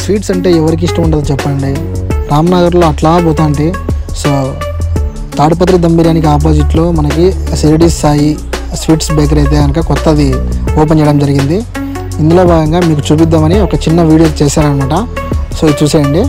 sweets అంటే ఎవరికి ఇష్టం ఉండదు చెప్పండి రామ్నగర్లో అట్లా పోతాంటే సో తాడిపత్రి దమ్ బిర్యానీకి ఆపోజిట్లో మనకి షిరిడి సాయి స్వీట్స్ బేకరీ అయితే కనుక కొత్తది ఓపెన్ చేయడం జరిగింది ఇందులో భాగంగా మీకు చూపిద్దామని ఒక చిన్న వీడియో చేశారనమాట సో ఇది చూసేయండి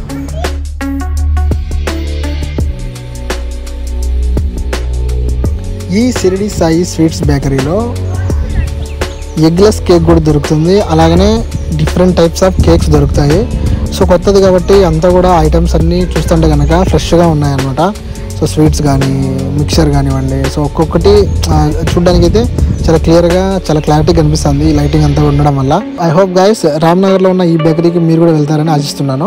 ఈ షిరిడి సాయి స్వీట్స్ బేకరీలో ఎగ్లెస్ కేక్ కూడా దొరుకుతుంది అలాగనే డిఫరెంట్ టైప్స్ ఆఫ్ కేక్స్ దొరుకుతాయి సో కొత్తది కాబట్టి అంతా కూడా ఐటమ్స్ అన్నీ చూస్తుంటే కనుక ఫ్రెష్గా ఉన్నాయన్నమాట సో స్వీట్స్ కానీ మిక్చర్ కానివ్వండి సో ఒక్కొక్కటి ఆ, చూడ్డానికి అయితే చాలా క్లియర్గా చాలా క్లారిటీ కనిపిస్తుంది ఈ లైటింగ్ అంతా ఉండడం వల్ల ఐ హోప్ గైస్ రామ్నగర్లో ఉన్న ఈ బేకరీకి మీరు కూడా వెళ్తారని ఆశిస్తున్నాను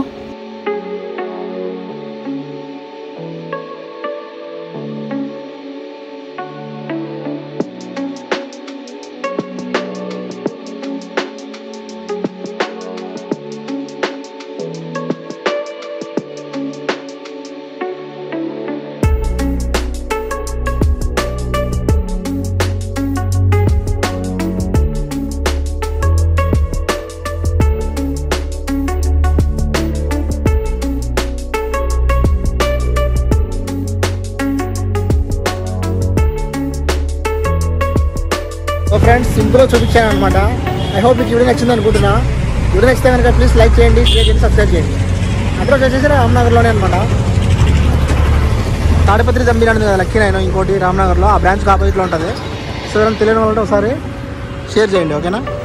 సో ఫ్రెండ్స్ సింపుల్గా చూపించాను అనమాట ఐ హోప్ మీకు వీడియో నచ్చింది అనుకుంటున్నా వీడియో నచ్చితే కనుక ప్లీజ్ లైక్ చేయండి షేర్ చేయండి సబ్స్క్రైబ్ చేయండి అడ్రస్ వచ్చేసి రామ్నగర్లోనే అనమాట తాడిపత్రి జంబీర్ అనేది లక్కీ నైన్ ఇంకోటి రామ్నగర్లో ఆ బ్రాంచ్ ఆపోజిట్లో ఉంటుంది సో ఎవరైనా తెలియని వాళ్ళంటే ఒకసారి షేర్ చేయండి ఓకేనా